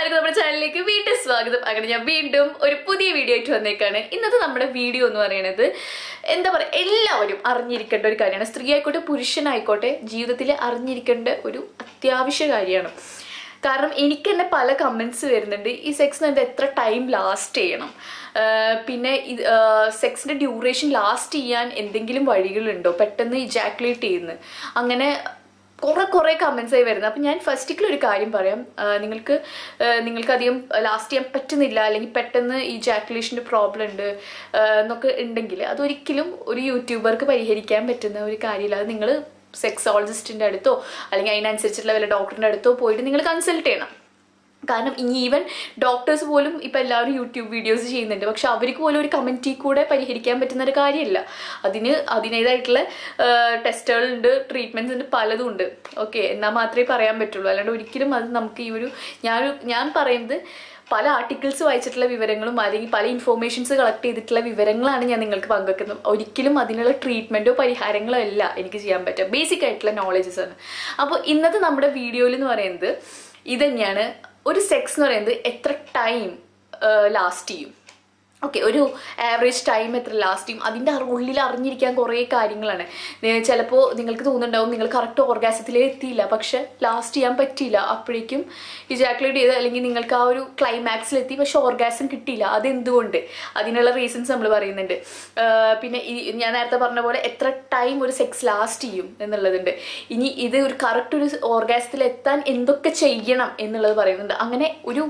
എല്ലാവർക്കും നമ്മുടെ ചാനലിലേക്ക് വീണ്ടും സ്വാഗതം അങ്ങനെ ഞാൻ വീണ്ടും ഒരു പുതിയ വീഡിയോ ആയിട്ട് വന്നേക്കാണ് ഇന്നത്തെ നമ്മുടെ വീഡിയോ എന്ന് പറയുന്നത് എന്താ പറയുക എല്ലാവരും അറിഞ്ഞിരിക്കേണ്ട ഒരു കാര്യമാണ് സ്ത്രീ ആയിക്കോട്ടെ പുരുഷനായിക്കോട്ടെ ജീവിതത്തിൽ അറിഞ്ഞിരിക്കേണ്ട ഒരു അത്യാവശ്യ കാര്യമാണ് കാരണം എനിക്ക് തന്നെ പല കമൻസ് വരുന്നുണ്ട് ഈ സെക്സ് എന്ന് പറയുന്നത് എത്ര ടൈം ലാസ്റ്റ് ചെയ്യണം ആഹ് പിന്നെ സെക്സിൻ്റെ ഡ്യൂറേഷൻ ലാസ്റ്റ് ചെയ്യാൻ എന്തെങ്കിലും വഴികളുണ്ടോ പെട്ടെന്ന് ഇജാക്കുലേറ്റ് ചെയ്യുന്നു അങ്ങനെ കുറെ കുറെ കമൻസ് ആയി വരുന്നത് അപ്പം ഞാൻ ഫസ്റ്റിക്കൽ ഒരു കാര്യം പറയാം ആ, നിങ്ങൾക്ക് ആ, നിങ്ങൾക്ക് അധികം ലാസ്റ്റ് ചെയ്യാൻ പറ്റുന്നില്ല അല്ലെങ്കിൽ പെട്ടെന്ന് ഈ ജാക്കുലേഷൻ്റെ പ്രോബ്ലം ഉണ്ട് ആ, എന്നൊക്കെ ഉണ്ടെങ്കിൽ അതൊരിക്കലും ഒരു യൂട്യൂബർക്ക് പരിഹരിക്കാൻ പറ്റുന്ന ഒരു കാര്യമില്ല അത് നിങ്ങൾ സെക്സോളജിസ്റ്റിൻ്റെ അടുത്തോ അല്ലെങ്കിൽ അതിനനുസരിച്ചുള്ള വല്ല ഡോക്ടറിൻ്റെ അടുത്തോ പോയിട്ട് നിങ്ങൾ കൺസൾട്ട് ചെയ്യണം കാരണം ഇനി ഈവൻ ഡോക്ടേഴ്സ് പോലും ഇപ്പം എല്ലാവരും യൂട്യൂബ് വീഡിയോസ് ചെയ്യുന്നുണ്ട് പക്ഷെ അവർക്ക് പോലും ഒരു കമൻറ്റിൽ കൂടെ പരിഹരിക്കാൻ പറ്റുന്ന ഒരു കാര്യമില്ല അതിന് അതിനേതായിട്ടുള്ള ടെസ്റ്റുകളുണ്ട് ട്രീറ്റ്മെൻറ്റ്സ് ഉണ്ട് പലതും ഉണ്ട് ഓക്കെ എന്നാൽ മാത്രമേ പറയാൻ പറ്റുള്ളൂ അല്ലാണ്ട് ഒരിക്കലും അത് നമുക്ക് ഈ ഒരു ഞാനൊരു ഞാൻ പറയുന്നത് പല ആർട്ടിക്കിൾസ് വായിച്ചിട്ടുള്ള വിവരങ്ങളും അല്ലെങ്കിൽ പല ഇൻഫോർമേഷൻസ് കളക്ട് ചെയ്തിട്ടുള്ള വിവരങ്ങളാണ് ഞാൻ നിങ്ങൾക്ക് പങ്കുവെക്കുന്നത് ഒരിക്കലും അതിനുള്ള ട്രീറ്റ്മെൻറ്റോ പരിഹാരങ്ങളോ അല്ല എനിക്ക് ചെയ്യാൻ പറ്റുക ബേസിക് ആയിട്ടുള്ള നോളജസ് ആണ് അപ്പോൾ ഇന്നത്തെ നമ്മുടെ വീഡിയോയിൽ എന്ന് പറയുന്നത് ഇത് തന്നെയാണ് ഒരു സെക്സ് എന്ന് പറയുന്നത് എത്ര ടൈം ലാസ്റ്റ് ചെയ്യും ഓക്കെ ഒരു ആവറേജ് ടൈം എത്ര ലാസ്റ്റ് ചെയ്യും അതിൻ്റെ ഉള്ളിൽ അറിഞ്ഞിരിക്കാൻ കുറേ കാര്യങ്ങളാണ് ചിലപ്പോൾ നിങ്ങൾക്ക് തോന്നുന്നുണ്ടാവും നിങ്ങൾ കറക്റ്റ് ഓർഗാസത്തിൽ എത്തിയില്ല പക്ഷെ ലാസ്റ്റ് ചെയ്യാൻ പറ്റിയില്ല അപ്പോഴേക്കും ഇജാക്കുലേറ്റ് ചെയ്ത് അല്ലെങ്കിൽ നിങ്ങൾക്ക് ആ ഒരു ക്ലൈമാക്സിലെത്തി പക്ഷെ ഓർഗാസം കിട്ടിയില്ല അതെന്തുകൊണ്ട് അതിനുള്ള റീസൺസ് നമ്മൾ പറയുന്നുണ്ട് ആഹ് പിന്നെ ഈ ഞാൻ നേരത്തെ പറഞ്ഞ പോലെ എത്ര ടൈം ഒരു സെക്സ് ലാസ്റ്റ് ചെയ്യും എന്നുള്ളതുണ്ട് ഇനി ഇത് ഒരു കറക്റ്റ് ഒരു ഓർഗാസത്തിൽ എത്താൻ എന്തൊക്കെ ചെയ്യണം എന്നുള്ളത് പറയുന്നുണ്ട് അങ്ങനെ ഒരു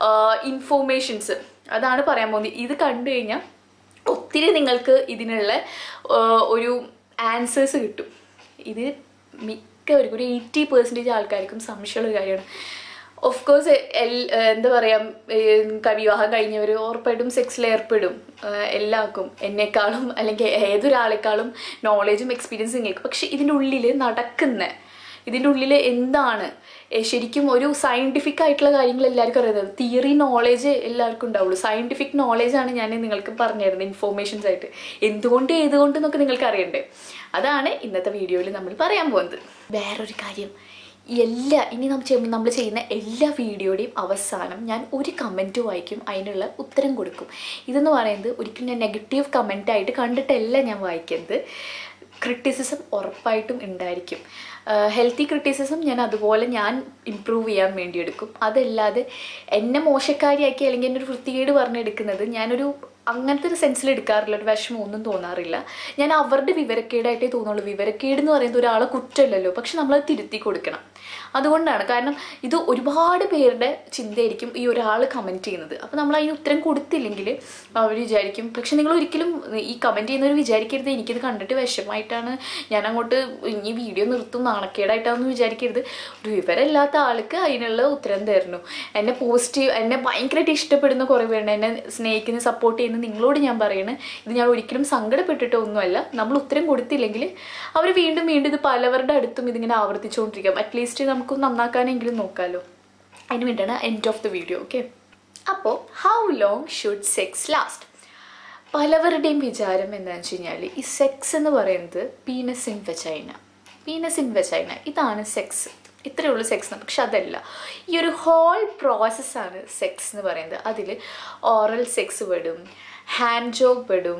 ഇൻഫോർമേഷൻസ് അതാണ് പറയാൻ പോകുന്നത് ഇത് കണ്ടു കഴിഞ്ഞാൽ ഒത്തിരി നിങ്ങൾക്ക് ഇതിനുള്ള ആ, ഒരു ആൻസേഴ്സ് കിട്ടും ഇത് മിക്കവർക്കും ഒരു എയ്റ്റി പെർസെൻറ്റേജ് ആൾക്കാർക്കും സംശയമുള്ള ഒരു കാര്യമാണ് ഓഫ് കോഴ്സ് എൽ എന്താ പറയുക വിവാഹം കഴിഞ്ഞവർ ഉറപ്പായിട്ടും സെക്സിൽ ഏർപ്പെടും ആ, എല്ലാവർക്കും എന്നെക്കാളും അല്ലെങ്കിൽ ഏതൊരാളെക്കാളും നോളേജും എക്സ്പീരിയൻസും നിങ്ങൾക്ക് പക്ഷെ ഇതിൻ്റെ ഉള്ളിൽ നടക്കുന്ന ഇതിൻ്റെ ഉള്ളിൽ എന്താണ് എ, ശരിക്കും ഒരു സയൻറ്റിഫിക് ആയിട്ടുള്ള കാര്യങ്ങൾ എല്ലാവർക്കും അറിയുന്നത് തിയറി നോളേജ് എല്ലാവർക്കും ഉണ്ടാവുള്ളൂ സയൻറ്റിഫിക് നോളേജാണ് ഞാൻ നിങ്ങൾക്ക് പറഞ്ഞു തരുന്നത് ഇൻഫോർമേഷൻസ് ആയിട്ട് എന്തുകൊണ്ട് ഏതുകൊണ്ട് എന്നൊക്കെ നിങ്ങൾക്ക് അറിയണ്ടേ അതാണ് ഇന്നത്തെ വീഡിയോയിൽ നമ്മൾ പറയാൻ പോകുന്നത് വേറൊരു കാര്യം എല്ലാ ഇനി നമ്മൾ ചെയ്യുമ്പോൾ നമ്മൾ ചെയ്യുന്ന എല്ലാ വീഡിയോയുടെയും അവസാനം ഞാൻ ഒരു കമൻറ്റ് വായിക്കും അതിനുള്ള ഉത്തരം കൊടുക്കും ഇതെന്ന് പറയുന്നത് ഒരിക്കലും ഞാൻ നെഗറ്റീവ് കമൻറ്റായിട്ട് കണ്ടിട്ടല്ല ഞാൻ വായിക്കുന്നത് ക്രിറ്റിസിസം ഉറപ്പായിട്ടും ഉണ്ടായിരിക്കും ഹെൽത്തി ക്രിറ്റിസിസം ഞാൻ അതുപോലെ ഞാൻ ഇമ്പ്രൂവ് ചെയ്യാൻ വേണ്ടി എടുക്കും അതല്ലാതെ എന്നെ മോശക്കാരിയാക്കി അല്ലെങ്കിൽ എന്നെ ഒരു വൃത്തികേട് പറഞ്ഞെടുക്കുന്നത് ഞാനൊരു അങ്ങനത്തെ ഒരു സെൻസിൽ എടുക്കാറില്ല ഒരു വിഷമം ഒന്നും തോന്നാറില്ല ഞാൻ അവരുടെ വിവരക്കേടായിട്ടേ തോന്നുള്ളൂ വിവരക്കേട് എന്ന് പറയുന്നത് ഒരാളെ കുറ്റമല്ലല്ലോ പക്ഷെ നമ്മളത് തിരുത്തി കൊടുക്കണം അതുകൊണ്ടാണ് കാരണം ഇത് ഒരുപാട് പേരുടെ ചിന്തയായിരിക്കും ഈ ഒരാൾ കമൻറ്റ് ചെയ്യുന്നത് അപ്പോൾ നമ്മൾ അതിന് ഉത്തരം കൊടുത്തില്ലെങ്കിൽ അവർ വിചാരിക്കും പക്ഷെ നിങ്ങൾ ഒരിക്കലും ഈ കമൻറ്റ് ചെയ്യുന്നവർ വിചാരിക്കരുത് എനിക്കിത് കണ്ടിട്ട് വിഷമമായിട്ടാണ് ഞാൻ അങ്ങോട്ട് ഇനി വീഡിയോ നിർത്തും നാണക്കേടായിട്ടാണെന്ന് വിചാരിക്കരുത് ഒരു വിവരമില്ലാത്ത ആൾക്ക് അതിനുള്ള ഉത്തരം തരുന്നു എന്നെ പോസിറ്റീവ് എന്നെ ഭയങ്കരമായിട്ട് ഇഷ്ടപ്പെടുന്ന കുറേ പേരുണ്ട് എന്നെ സ്നേഹിക്കുന്ന സപ്പോർട്ട് ചെയ്യുന്ന നിങ്ങളോട് ഞാൻ പറയുന്നത് ഇത് ഞാൻ ഒരിക്കലും സങ്കടപ്പെട്ടിട്ടോ ഒന്നുമല്ല നമ്മൾ ഉത്തരം കൊടുത്തില്ലെങ്കിൽ അവർ വീണ്ടും വീണ്ടും ഇത് പലവരുടെ അടുത്തും ഇതിങ്ങനെ ആവർത്തിച്ചുകൊണ്ടിരിക്കാം അറ്റ്ലീസ്റ്റ് നമുക്ക് നന്നാക്കാനെങ്കിലും നോക്കാമല്ലോ അതിന് വേണ്ടിയാണ് end of the video okay അപ്പോൾ how long should sex last പലവരുടെയും വിചാരം എന്താണെന്ന് വെച്ച് കഴിഞ്ഞാൽ ഈ സെക്സ് എന്ന് പറയുന്നത് penis in vagina penis in vagina ഇതാണ് സെക്സ് ഇത്രയേ ഉള്ളൂ സെക്സ് എന്ന് പക്ഷെ അതല്ല ഈ ഒരു ഹോൾ പ്രോസസ്സാണ് സെക്സ് എന്ന് പറയുന്നത് അതിൽ ഓറൽ സെക്സ് പെടും ഹാൻഡ് ജോബ് പെടും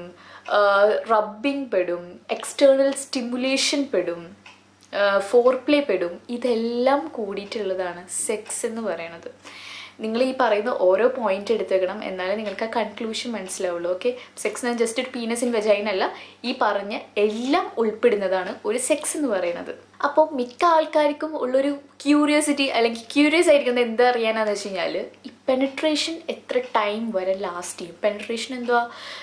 റബ്ബിംഗ് പെടും എക്സ്റ്റേണൽ സ്റ്റിമുലേഷൻ പെടും ഫോർ പ്ലേ പെടും ഇതെല്ലാം കൂടിയിട്ടുള്ളതാണ് സെക്സ് എന്ന് പറയുന്നത് നിങ്ങൾ ഈ പറയുന്ന ഓരോ പോയിന്റ് എടുത്തേക്കണം എന്നാലേ നിങ്ങൾക്ക് ആ കൺക്ലൂഷൻ മനസ്സിലാവുള്ളൂ ഓക്കെ സെക്സ് എന്ന് ജസ്റ്റ് ഒരു പീനസ് ഇൻ വെജൈൻ അല്ല ഈ പറഞ്ഞ എല്ലാം ഉൾപ്പെടുന്നതാണ് ഒരു സെക്സ് എന്ന് പറയുന്നത് അപ്പോൾ മിക്ക ആൾക്കാർക്കും ഉള്ളൊരു ക്യൂരിയോസിറ്റി അല്ലെങ്കിൽ ക്യൂരിയസ് ആയിരിക്കുന്നത് എന്താ അറിയാനാന്ന് വെച്ച് കഴിഞ്ഞാൽ ഈ പെനട്രേഷൻ എത്ര ടൈം വരെ ലാസ്റ്റ് ചെയ്യും പെനട്രേഷൻ എന്തുവാ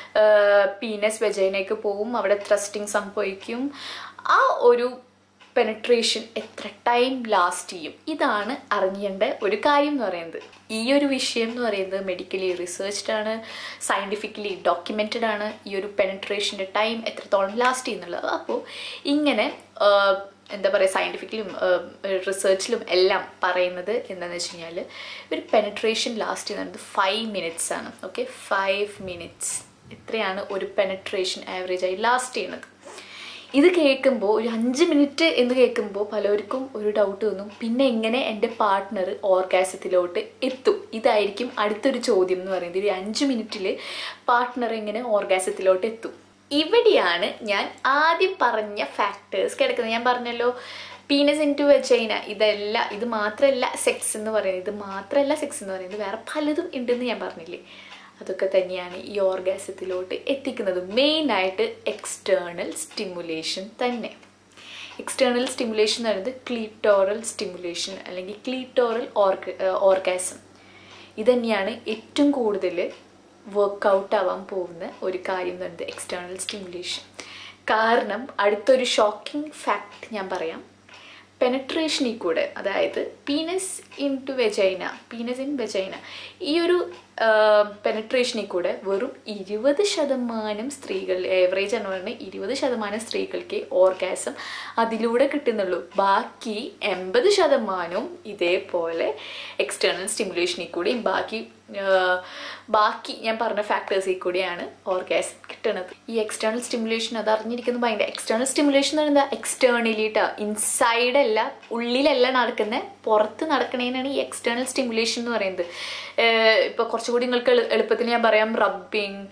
പീനസ് വെജൈനേക്ക് പോവും അവിടെ ത്രസ്റ്റിംഗ് സംഭവിക്കും ആ ഒരു പെനട്രേഷൻ എത്ര ടൈം ലാസ്റ്റ് ചെയ്യും ഇതാണ് അറിഞ്ഞേണ്ട ഒരു കാര്യം എന്ന് പറയുന്നത് ഈ ഒരു വിഷയം എന്ന് പറയുന്നത് മെഡിക്കലി റിസർച്ച്ഡ് ആണ് സയൻറ്റിഫിക്കലി ഡോക്യുമെൻറ്റഡ് ആണ് ഈ ഒരു പെനട്രേഷൻ്റെ ടൈം എത്രത്തോളം ലാസ്റ്റ് ചെയ്യുന്നുള്ളത് അപ്പോൾ ഇങ്ങനെ ആഹ്, എന്താ പറയുക സയൻറ്റിഫിക്കലും റിസർച്ചിലും എല്ലാം പറയുന്നത് എന്താണെന്ന് വെച്ച് കഴിഞ്ഞാൽ ഒരു പെനട്രേഷൻ ലാസ്റ്റ് ചെയ്യുന്നത് ഫൈവ് മിനിറ്റ്സ് ആണ് ഓക്കെ ഫൈവ് മിനിറ്റ്സ് ഇത്രയാണ് ഒരു പെനട്രേഷൻ ആവറേജായി ലാസ്റ്റ് ചെയ്യുന്നത് ഇത് കേൾക്കുമ്പോൾ ഒരു അഞ്ച് മിനിറ്റ് എന്ന് കേൾക്കുമ്പോൾ പലർക്കും ഒരു ഡൗട്ട് തോന്നും പിന്നെ എങ്ങനെ എൻ്റെ പാർട്ട്ണർ ഓർഗാസത്തിലോട്ട് എത്തും ഇതായിരിക്കും അടുത്തൊരു ചോദ്യം എന്ന് പറയുന്നത് ഒരു അഞ്ച് മിനിറ്റിൽ പാർട്ട്ണർ എങ്ങനെ ഓർഗാസത്തിലോട്ട് എത്തും ഇവിടെയാണ് ഞാൻ ആദ്യം പറഞ്ഞ ഫാക്ടേഴ്സ് കിടക്കുന്നത് ഞാൻ പറഞ്ഞല്ലോ പീനസ് ഇൻ ടു വെച്ചൈന ഇതല്ല ഇത് മാത്രമല്ല സെക്സ് എന്ന് പറയുന്നത് ഇത് മാത്രമല്ല സെക്സ് എന്ന് പറയുന്നത് വേറെ പലതും ഉണ്ടെന്ന് ഞാൻ പറഞ്ഞില്ലേ അതൊക്കെ തന്നെയാണ് ഈ ഓർഗാസത്തിലോട്ട് എത്തിക്കുന്നത് മെയിനായിട്ട് എക്സ്റ്റേണൽ സ്റ്റിമുലേഷൻ തന്നെ എക്സ്റ്റേണൽ സ്റ്റിമുലേഷൻ എന്ന് പറയുന്നത് ക്ലീറ്റോറൽ സ്റ്റിമുലേഷൻ അല്ലെങ്കിൽ ക്ലീറ്റോറൽ ഓർഗ ഓർഗാസം ഇത് തന്നെയാണ് ഏറ്റവും കൂടുതൽ വർക്കൗട്ട് ആവാൻ പോകുന്ന ഒരു കാര്യം എന്ന് പറയുന്നത് എക്സ്റ്റേണൽ സ്റ്റിമുലേഷൻ കാരണം അടുത്തൊരു ഷോക്കിംഗ് ഫാക്ട് ഞാൻ പറയാം പെനട്രേഷനിൽ കൂടെ അതായത് penis into vagina penis in vagina ഈ ഒരു പെനട്രേഷനിൽ കൂടെ വെറും ഇരുപത് ശതമാനം സ്ത്രീകൾ ഏവറേജ് എന്ന് പറയുന്നത് ഇരുപത് ശതമാനം സ്ത്രീകൾക്ക് ഓർഗാസം അതിലൂടെ കിട്ടുന്നുള്ളൂ ബാക്കി എൺപത് ശതമാനവും ഇതേപോലെ എക്സ്റ്റേണൽ സ്റ്റിമുലേഷനിൽ കൂടിയും ബാക്കി ആഹ് ബാക്കി ഞാൻ പറഞ്ഞ ഫാക്ടേഴ്സിൽ കൂടിയാണ് ഓർഗാസം കിട്ടുന്നത് ഈ എക്സ്റ്റേണൽ സ്റ്റിമുലേഷൻ അത് അറിഞ്ഞിരിക്കുന്നത് ഭയങ്കര എക്സ്റ്റേണൽ സ്റ്റിമുലേഷൻ എന്ന് പറയുന്നത് എക്സ്റ്റേണലിട്ടാ ഇൻസൈഡ് അല്ല ഉള്ളിലല്ല നടക്കുന്നത് പുറത്ത് നടക്കണേനാണ് ഈ എക്സ്റ്റേണൽ സ്റ്റിമുലേഷൻ എന്ന് പറയുന്നത് ഇപ്പോൾ കുറച്ചുകൂടി നിങ്ങൾക്ക് എളു- എളുപ്പത്തിൽ ഞാൻ പറയാം റബ്ബിങ്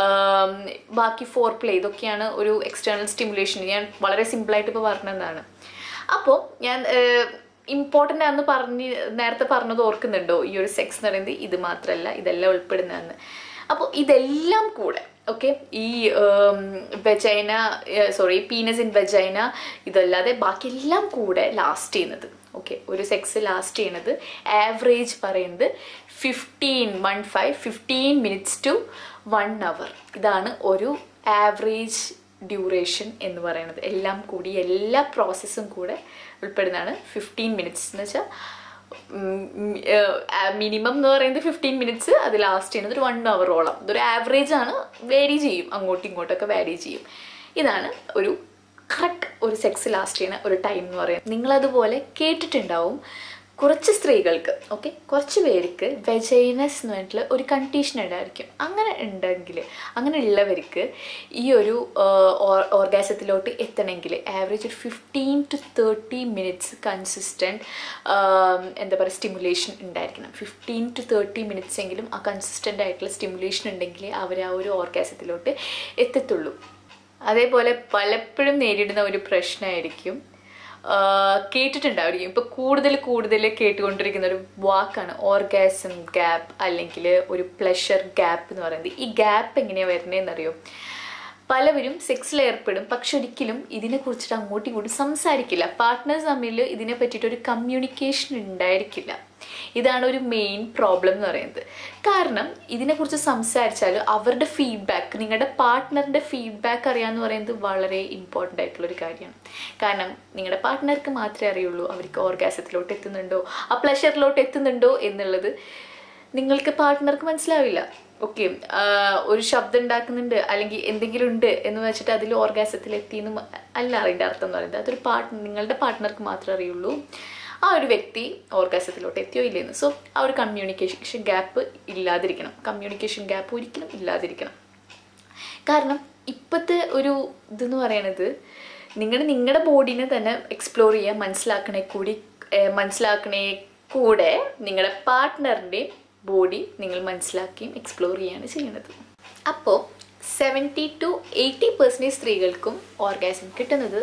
ബാക്കി ഫോർ പ്ലേ ഇതൊക്കെയാണ് ഒരു എക്സ്റ്റേണൽ സ്റ്റിമുലേഷൻ ഞാൻ വളരെ സിമ്പിളായിട്ട് ഇപ്പോൾ പറഞ്ഞതാണ് അപ്പോൾ ഞാൻ ഇമ്പോർട്ടൻ്റ് ആണെന്ന് പറഞ്ഞ് നേരത്തെ പറഞ്ഞത് ഓർക്കുന്നുണ്ടോ ഈ ഒരു സെക്സ് എന്ന് പറയുന്നത് ഇത് മാത്രമല്ല ഇതെല്ലാം ഉൾപ്പെടുന്നതെന്ന് അപ്പോൾ ഇതെല്ലാം കൂടെ ഓക്കെ ഈ vagina sorry penis in vagina ഇതല്ലാതെ ബാക്കി എല്ലാം കൂടെ ലാസ്റ്റ് ചെയ്യുന്നത് ഓക്കെ ഒരു സെക്സ് ലാസ്റ്റ് ചെയ്യുന്നത് ആവറേജ് പറയുന്നത് fifteen one five fifteen minutes to one hour ഇതാണ് ഒരു ആവറേജ് ഡ്യൂറേഷൻ എന്ന് പറയുന്നത് എല്ലാം കൂടി എല്ലാ പ്രോസസ്സും കൂടെ ഉൾപ്പെടുന്നതാണ് ഫിഫ്റ്റീൻ മിനിറ്റ്സ് എന്ന് വെച്ചാൽ മിനിമം എന്ന് പറയുന്നത് ഫിഫ്റ്റീൻ മിനിറ്റ്സ് അത് ലാസ്റ്റ് ചെയ്യുന്നത് ഒരു വൺ അവറോളം ഇതൊരു ആവറേജ് ആണ് വേരി ചെയ്യും അങ്ങോട്ടും ഇങ്ങോട്ടൊക്കെ വാരി ചെയ്യും ഇതാണ് ഒരു കറക്റ്റ് ഒരു സെക്സ് ലാസ്റ്റ് ചെയ്യുന്ന ഒരു ടൈം എന്ന് പറയുന്നത് നിങ്ങളതുപോലെ കേട്ടിട്ടുണ്ടാവും കുറച്ച് സ്ത്രീകൾക്ക് ഓക്കെ കുറച്ച് പേർക്ക് വെജൈനസ് എന്ന് പറഞ്ഞിട്ടുള്ള ഒരു കണ്ടീഷൻ ഉണ്ടായിരിക്കും അങ്ങനെ ഉണ്ടെങ്കിൽ അങ്ങനെ ഉള്ളവർക്ക് ഈ ഒരു ഓർഗാസത്തിലോട്ട് എത്തണമെങ്കിൽ ആവറേജ് ഒരു fifteen to thirty minutes consistent എന്താ പറയുക സ്റ്റിമുലേഷൻ ഉണ്ടായിരിക്കണം ഫിഫ്റ്റീൻ ടു തേർട്ടി മിനിറ്റ്സ് എങ്കിലും ആ കൺസിസ്റ്റൻ്റ് ആയിട്ടുള്ള സ്റ്റിമുലേഷൻ ഉണ്ടെങ്കിൽ അവർ ആ ഒരു ഓർഗാസത്തിലോട്ട് എത്തത്തുള്ളൂ അതേപോലെ പലപ്പോഴും നേരിടുന്ന ഒരു പ്രശ്നമായിരിക്കും കേട്ടിട്ടുണ്ടായിരിക്കും ഇപ്പോൾ കൂടുതൽ കൂടുതൽ കേട്ടുകൊണ്ടിരിക്കുന്ന ഒരു വാക്കാണ് ഓർഗാസം ഗ്യാപ്പ് അല്ലെങ്കിൽ ഒരു പ്ലഷർ ഗ്യാപ്പ് എന്ന് പറയുന്നത് ഈ ഗ്യാപ്പ് എങ്ങനെയാണ് വരുന്നതെന്നറിയോ പലവരും സെക്സിൽ ഏർപ്പെടും പക്ഷെ ഒരിക്കലും ഇതിനെ കുറിച്ചിട്ട് അങ്ങോട്ടും ഇങ്ങോട്ടും സംസാരിക്കില്ല പാർട്ട്നേഴ്സ് തമ്മിൽ ഇതിനെ പറ്റിയിട്ട് ഒരു കമ്മ്യൂണിക്കേഷൻ ഉണ്ടായിരിക്കില്ല ഇതാണ് ഒരു മെയിൻ പ്രോബ്ലം എന്ന് പറയുന്നത് കാരണം ഇതിനെക്കുറിച്ച് സംസാരിച്ചാൽ അവരുടെ ഫീഡ്ബാക്ക് നിങ്ങളുടെ പാർട്ട്ണറിൻ്റെ ഫീഡ്ബാക്ക് അറിയാന്ന് പറയുന്നത് വളരെ ഇമ്പോർട്ടൻ്റ് ആയിട്ടുള്ള ഒരു കാര്യമാണ് കാരണം നിങ്ങളുടെ പാർട്ട്ണർക്ക് മാത്രമേ അറിയുള്ളൂ അവർക്ക് ഓർഗാസത്തിലോട്ട് എത്തുന്നുണ്ടോ ആ പ്ലഷറിലോട്ട് എത്തുന്നുണ്ടോ എന്നുള്ളത് നിങ്ങൾക്ക് പാർട്ട്ണർക്ക് മനസ്സിലാവില്ല ഓക്കെ ഒരു ശബ്ദം ഉണ്ടാക്കുന്നുണ്ട് അല്ലെങ്കിൽ എന്തെങ്കിലും ഉണ്ട് എന്ന് വെച്ചിട്ട് അതിൽ ഓർഗാസത്തിൽ എത്തിയെന്ന് അല്ല അതിൻ്റെ അർത്ഥം എന്ന് പറയുന്നത് അതൊരു പാർട്ട്ണർ നിങ്ങളുടെ പാർട്ട്ണർക്ക് മാത്രമേ അറിയുള്ളൂ ആ ഒരു വ്യക്തി ഓർഗാസത്തിലോട്ട് എത്തിയോ ഇല്ലെന്ന് സോ ആ ഒരു കമ്മ്യൂണിക്കേഷൻ ഗ്യാപ്പ് ഇല്ലാതിരിക്കണം കമ്മ്യൂണിക്കേഷൻ ഗ്യാപ്പ് ഒരിക്കലും ഇല്ലാതിരിക്കണം കാരണം ഇപ്പോഴത്തെ ഒരു ഇതെന്ന് പറയണത് നിങ്ങൾ നിങ്ങളുടെ ബോഡീനെ തന്നെ എക്സ്പ്ലോർ ചെയ്യുക മനസ്സിലാക്കണേ കൂടി ഏഹ് മനസ്സിലാക്കണേ കൂടെ നിങ്ങളുടെ പാർട്ട്ണറിൻ്റെ ബോഡി നിങ്ങൾ മനസ്സിലാക്കുകയും എക്സ്പ്ലോർ ചെയ്യുകയാണ് ചെയ്യുന്നത് അപ്പോൾ സെവൻറ്റി ടു എയ്റ്റി പെർസെൻറ്റേജ് സ്ത്രീകൾക്കും ഓർഗാസം കിട്ടുന്നത്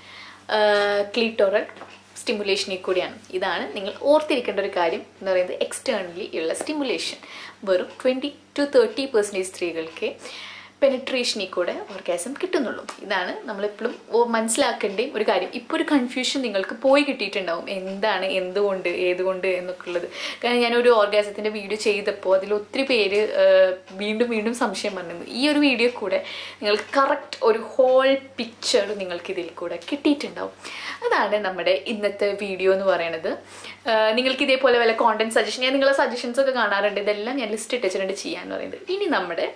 ക്ലീറ്റോറൽ സ്റ്റിമുലേഷനിൽ കൂടിയാണ് ഇതാണ് നിങ്ങൾ ഓർത്തിരിക്കേണ്ട ഒരു കാര്യം എന്ന് പറയുന്നത് എക്സ്റ്റേണലി ഉള്ള സ്റ്റിമുലേഷൻ വെറും ട്വൻറ്റി ടു തേർട്ടി പെർസെൻറ്റേജ് സ്ത്രീകൾക്ക് പെനിട്രേഷനിൽ കൂടെ ഓർഗാസം കിട്ടുന്നുള്ളൂ ഇതാണ് നമ്മളെപ്പോഴും മനസ്സിലാക്കേണ്ട ഒരു കാര്യം ഇപ്പോൾ ഒരു കൺഫ്യൂഷൻ നിങ്ങൾക്ക് പോയി കിട്ടിയിട്ടുണ്ടാവും എന്താണ് എന്തുകൊണ്ട് ഏതുകൊണ്ട് എന്നൊക്കെ ഉള്ളത് കാരണം ഞാനൊരു ഓർഗാസത്തിൻ്റെ വീഡിയോ ചെയ്തപ്പോൾ അതിൽ ഒത്തിരി പേര് ആ, വീണ്ടും വീണ്ടും സംശയം പറഞ്ഞിരുന്നു ഈ ഒരു വീഡിയോ കൂടെ നിങ്ങൾക്ക് കറക്റ്റ് ഒരു ഹോൾ പിക്ചർ നിങ്ങൾക്ക് ഇതിൽ കൂടെ കിട്ടിയിട്ടുണ്ടാവും അതാണ് നമ്മുടെ ഇന്നത്തെ വീഡിയോ എന്ന് പറയുന്നത് ആ, നിങ്ങൾക്ക് ഇതേപോലെ വല്ല കോണ്ടന്റ് സജഷൻ ഞാൻ നിങ്ങളെ സജഷൻസ് ഒക്കെ കാണാറുണ്ട് ഇതെല്ലാം ഞാൻ ലിസ്റ്റ് ഇട്ടിട്ടുണ്ട് ചെയ്യാന്ന് പറയുന്നത് ഇനി നമ്മുടെ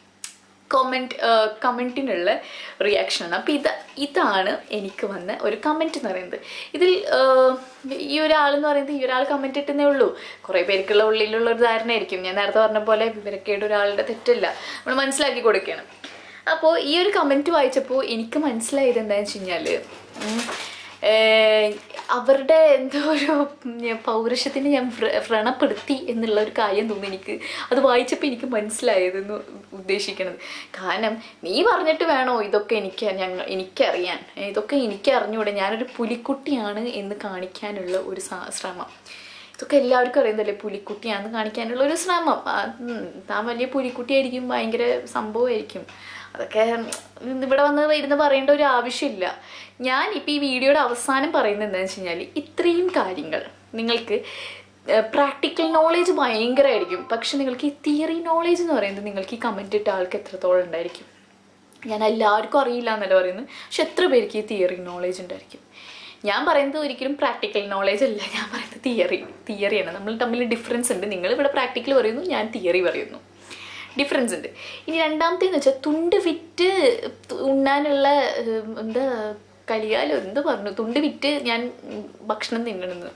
കമൻറ്റ് കമൻറ്റിനുള്ള റിയാക്ഷനാണ് അപ്പോൾ ഇത് ഇതാണ് എനിക്ക് വന്ന ഒരു കമൻറ്റ് എന്ന് പറയുന്നത് ഇതിൽ ആഹ്, ഈ ഒരാളെന്ന് പറയുന്നത് ഈ ഒരാൾ കമൻറ്റ് ഇട്ടുന്നേ ഉള്ളൂ കുറേ പേർക്കുള്ള ഉള്ളിലുള്ള ഒരു ധാരണയായിരിക്കും ഞാൻ നേരത്തെ പറഞ്ഞ പോലെ വിവരക്കേട് ഒരാളുടെ തെറ്റല്ല നമ്മൾ മനസ്സിലാക്കി കൊടുക്കണം അപ്പോൾ ഈ ഒരു കമൻറ്റ് വായിച്ചപ്പോൾ എനിക്ക് മനസ്സിലായത് എന്താണെന്ന് വെച്ച് കഴിഞ്ഞാൽ ഏഹ് അവരുടെ എന്തോ ഒരു ഉം, പൗരുഷത്തിന് ഞാൻ വ്ര- വ്രണപ്പെടുത്തി എന്നുള്ള ഒരു കാര്യം തോന്നി എനിക്ക് അത് വായിച്ചപ്പോൾ എനിക്ക് മനസ്സിലായതെന്ന് ഉദ്ദേശിക്കണത് കാരണം നീ പറഞ്ഞിട്ട് വേണോ ഇതൊക്കെ എനിക്ക് ഞങ്ങൾ എനിക്കറിയാൻ ഏ, ഇതൊക്കെ എനിക്ക് അറിഞ്ഞൂടെ ഞാനൊരു പുലിക്കുട്ടിയാണ് എന്ന് കാണിക്കാനുള്ള ഒരു സാ- ശ്രമം ഇതൊക്കെ എല്ലാവർക്കും അറിയുന്നതല്ലേ പുലിക്കുട്ടിയാണെന്ന് കാണിക്കാനുള്ള ഒരു ശ്രമം ആ, ഉം, താൻ വലിയ പുലിക്കുട്ടിയായിരിക്കും ഭയങ്കര സംഭവമായിരിക്കും അതൊക്കെ ഉം, ഇവിടെ വന്ന് ഇരുന്ന് പറയേണ്ട ഒരു ആവശ്യമില്ല ഞാൻ ഇപ്പോൾ ഈ വീഡിയോയുടെ അവസാനം പറയുന്നത് എന്താണെന്ന് വെച്ച് കഴിഞ്ഞാൽ ഇത്രയും കാര്യങ്ങൾ നിങ്ങൾക്ക് പ്രാക്ടിക്കൽ നോളേജ് ഭയങ്കരമായിരിക്കും പക്ഷെ നിങ്ങൾക്ക് ഈ തിയറി നോളേജ് എന്ന് പറയുന്നത് നിങ്ങൾക്ക് ഈ കമൻറ്റ് ഇട്ട ആൾക്ക് എത്രത്തോളം ഉണ്ടായിരിക്കും ഞാൻ എല്ലാവർക്കും അറിയില്ല എന്നല്ല പറയുന്നത് പക്ഷെ എത്ര പേർക്ക് ഈ തിയറി നോളേജ് ഉണ്ടായിരിക്കും ഞാൻ പറയുന്നത് ഒരിക്കലും പ്രാക്ടിക്കൽ നോളേജ് അല്ല ഞാൻ പറയുന്നത് തിയറി തിയറിയാണ് നമ്മൾ തമ്മിൽ ഡിഫറൻസ് ഉണ്ട് നിങ്ങൾ ഇവിടെ പ്രാക്ടിക്കൽ പറയുന്നു ഞാൻ തിയറി പറയുന്നു ഡിഫറൻസ് ഉണ്ട് ഇനി രണ്ടാമത്തേന്ന് വെച്ചാൽ തുണ്ട് വിറ്റ് ഉണ്ണാനുള്ള ഉം, എന്താ കലിയാലോ എന്ത് പറഞ്ഞു തുണ്ട് വിറ്റ് ഞാൻ ഉം, ഭക്ഷണം തിന്നണമെന്ന്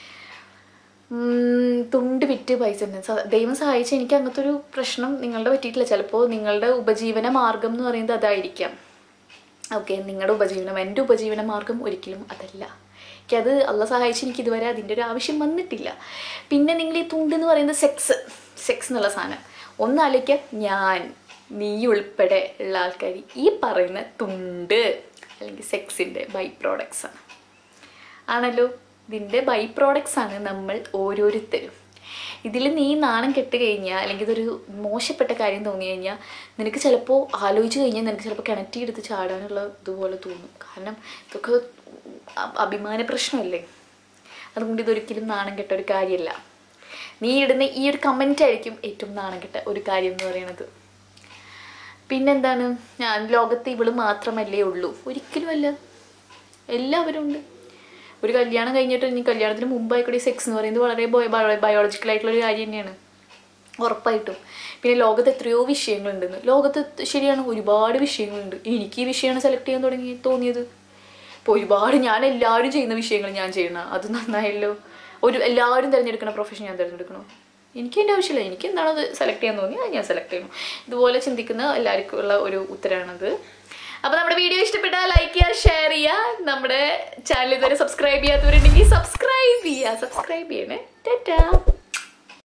ഉം, തുണ്ട് വിറ്റ് പൈസ ഉണ്ട് സ- ദൈവം സഹായിച്ച് എനിക്ക് അങ്ങനത്തെ ഒരു പ്രശ്നം നിങ്ങളുടെ പറ്റിയിട്ടില്ല ചിലപ്പോൾ നിങ്ങളുടെ ഉപജീവന മാർഗം എന്ന് പറയുന്നത് അതായിരിക്കാം ഓക്കെ നിങ്ങളുടെ ഉപജീവനം എൻ്റെ ഉപജീവന മാർഗം ഒരിക്കലും അതല്ല എനിക്കത് അള്ള സഹായിച്ച് എനിക്ക് ഇതുവരെ അതിൻ്റെ ഒരു ആവശ്യം വന്നിട്ടില്ല പിന്നെ നിങ്ങൾ ഈ തുണ്ട് എന്ന് പറയുന്നത് സെക്സ് സെക്സ് എന്നുള്ള സാധനം ഒന്നാലോചിക്ക ഞാൻ നീ ഉൾപ്പെടെ ഉള്ള ആൾക്കാർ ഈ പറയുന്ന തുണ്ട് അല്ലെങ്കിൽ സെക്സിൻ്റെ ബൈ പ്രോഡക്ട്സ് ആണ് ആണല്ലോ ഇതിൻ്റെ ബൈ പ്രോഡക്ട്സ് ആണ് നമ്മൾ ഓരോരുത്തരും ഇതിൽ നീ നാണം കെട്ട് കഴിഞ്ഞാൽ അല്ലെങ്കിൽ ഇതൊരു മോശപ്പെട്ട കാര്യം തോന്നി കഴിഞ്ഞാൽ നിനക്ക് ചിലപ്പോൾ ആലോചിച്ച് കഴിഞ്ഞാൽ നിനക്ക് ചിലപ്പോൾ കിണറ്റി എടുത്ത് ചാടാനുള്ള ഇതുപോലെ തോന്നും കാരണം ഇതൊക്കെ അ- അഭിമാന പ്രശ്നമല്ലേ അതുകൊണ്ട് ഇതൊരിക്കലും നാണം കെട്ട ഒരു കാര്യമല്ല നീ ഇടുന്ന ഈ ഒരു കമൻ്റ് ആയിരിക്കും ഏറ്റവും നാണം കെട്ട ഒരു കാര്യം എന്ന് പറയുന്നത് പിന്നെന്താണ് ഞാൻ ലോകത്ത് ഇവള് മാത്രമല്ലേ ഉള്ളൂ ഒരിക്കലും അല്ല എല്ലാവരും ഉണ്ട് ഒരു കല്യാണം കഴിഞ്ഞിട്ട് ഇനി കല്യാണത്തിന് മുമ്പായിക്കൂടി സെക്സ് എന്ന് പറയുന്നത് വളരെ ബയോളജിക്കൽ ആയിട്ടുള്ള ഒരു കാര്യം തന്നെയാണ് ഉറപ്പായിട്ടും പിന്നെ ലോകത്ത് എത്രയോ വിഷയങ്ങളുണ്ടെന്ന് ലോകത്ത് ശരിയാണ് ഒരുപാട് വിഷയങ്ങളുണ്ട് എനിക്ക് ഈ വിഷയമാണ് സെലക്ട് ചെയ്യാൻ തുടങ്ങി തോന്നിയത് ഇപ്പോൾ ഒരുപാട് ഞാൻ എല്ലാവരും ചെയ്യുന്ന വിഷയങ്ങൾ ഞാൻ ചെയ്യണം അത് നന്നായല്ലോ ഒരു എല്ലാവരും തിരഞ്ഞെടുക്കുന്ന പ്രൊഫഷൻ ഞാൻ തിരഞ്ഞെടുക്കണോ എനിക്ക് അതിൻ്റെ ആവശ്യമില്ല എനിക്ക് എന്താണോ അത് സെലക്ട് ചെയ്യാൻ തോന്നി അത് ഞാൻ സെലക്ട് ചെയ്യണം ഇതുപോലെ ചിന്തിക്കുന്ന എല്ലാവർക്കും ഉള്ള ഒരു ഉത്തരമാണത് അപ്പോൾ നമ്മുടെ വീഡിയോ ഇഷ്ടപ്പെട്ടാൽ ലൈക്ക് ചെയ്യുക ഷെയർ ചെയ്യുക നമ്മുടെ ചാനൽ ഇതുവരെ സബ്സ്ക്രൈബ് ചെയ്യാത്തവരുണ്ടെങ്കിൽ സബ്സ്ക്രൈബ് ചെയ്യുക സബ്സ്ക്രൈബ് ചെയ്യണേ ടാറ്റാ